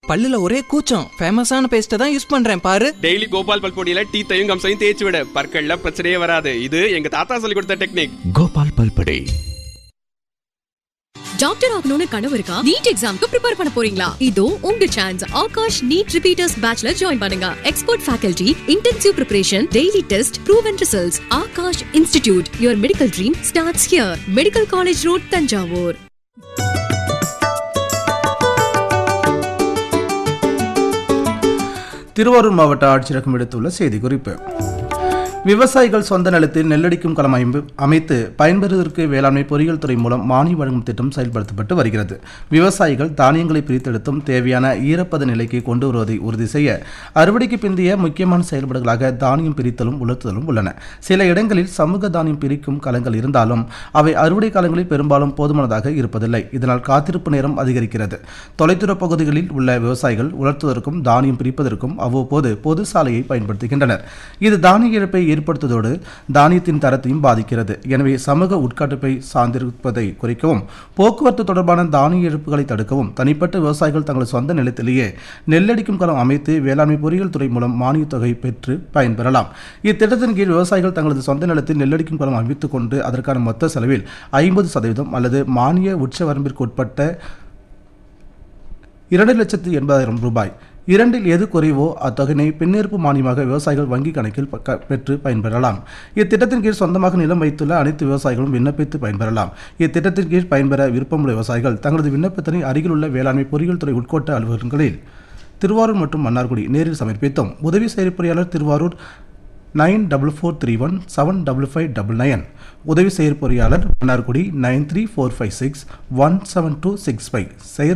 பல்லுல ஒரே கூச்சம் ஃபேமஸான பேஸ்ட்டை தான் யூஸ் பண்றேன் பாரு டெய்லி கோபால் பல்பொடியில டீத்தையும் கம்சையும் தேய்ச்சி விட பற்கள்ல பிரச்சனையே வராது இது எங்க தாத்தா சொல்லி கொடுத்த டெக்னிக் கோபால் பல்படே டாக்டர் ஆகணும்னு கனவு இருக்கா நீட் எக்ஸாம்க்கு ப்ரிப்பேர் பண்ண போறீங்களா இதோ உங்க சான்ஸ் ஆகாஷ் நீட் ரிப்பீட்டர்ஸ் பேட்ச்ல ஜாயின் பண்ணுங்க expert faculty intensive preparation daily test proven results Aakash institute your medical dream starts here medical college road Thanjavur Thiruvarur மாவட்ட ஆட்சியரகம் விடுத்துள்ள செய்திக்குறிப்பு விவசாயிகள் சொந்த நிலத்தில் நெல்லடிக்கும் களம் அமைப்பு அமைத்து பயன்பெறுவதற்கு வேளாண்மை பொறியியல் துறை மூலம் மானியம் வழங்கும் திட்டம் செயல்படுத்தப்பட்டு வருகிறது விவசாயிகள் தானியங்களை பிரித்தெடுத்தும் தேவையான ஈரப்பத நிலைக்கு கொண்டு வருவதை உறுதி செய்ய அறுவடைக்கு பிந்தைய முக்கியமான செயல்பாடுகளாக தானியம் பிரித்தலும் உலர்த்துதலும் உள்ளன சில இடங்களில் சமூக தானியம் பிரிக்கும் களங்கள் இருந்தாலும் அவை அறுவடை காலங்களில் பெரும்பாலும் போதுமானதாக இருப்பதில்லை இதனால் காத்திருப்பு நேரம் அதிகரிக்கிறது தொலைதூர பகுதிகளில் உள்ள விவசாயிகள் உலர்த்துவதற்கும் தானியம் பிரிப்பதற்கும் அவ்வப்போது பொது சாலையை பயன்படுத்துகின்றனர் இது தானிய இழப்பை ஏற்படுத்துவதோடு தானியத்தின் தரத்தையும் பாதிக்கிறது எனவே சமூக உட்கட்டப்பை சார்ந்திருப்பதை குறைக்கவும் போக்குவரத்து தொடர்பான தானிய இழப்புகளை தடுக்கவும் தனிப்பட்ட விவசாயிகள் தங்கள் சொந்த நிலத்திலேயே நெல்லடிக்கும் களம் அமைத்து வேளாண்மை பொறியியல் துறை மூலம் மானியத் தொகை பெற்று பயன்பெறலாம் இத்திட்டத்தின் கீழ் விவசாயிகள் தங்களது சொந்த நிலத்தில் நெல்லடிக்கும் களம் அமைத்துக் கொண்டு அதற்கான மொத்த செலவில் ஐம்பது சதவீதம் அல்லது மானிய உச்ச வரம்பிற்கு உட்பட்ட இரண்டு லட்சத்து எண்பதாயிரம் ரூபாய் இரண்டில் எது குறைவோ அத்தொகையினை பின்னிருப்பு மானியமாக விவசாயிகள் வங்கி கணக்கில் பக்க- பெற்று பயன்பெறலாம் இத்திட்டத்தின் கீழ் சொந்தமாக நிலம் வைத்துள்ள அனைத்து விவசாயிகளும் விண்ணப்பித்து பயன்பெறலாம் இத்திட்டத்தின் கீழ் பயன்பெற விருப்பமுள்ள விவசாயிகள் தங்களது விண்ணப்பத்தினை அருகிலுள்ள வேளாண்மை பொறியியல் துறை உட்கோட்ட அலுவலகங்களில் திருவாரூர் மற்றும் மன்னார்குடி நேரில் சமர்ப்பித்தோம் உதவி செயற்பொறியாளர் Thiruvarur nine double four three one seven double five double nine உதவி செயற்பொறியாளர் Mannargudi nine three four five six one seven two six five செயற்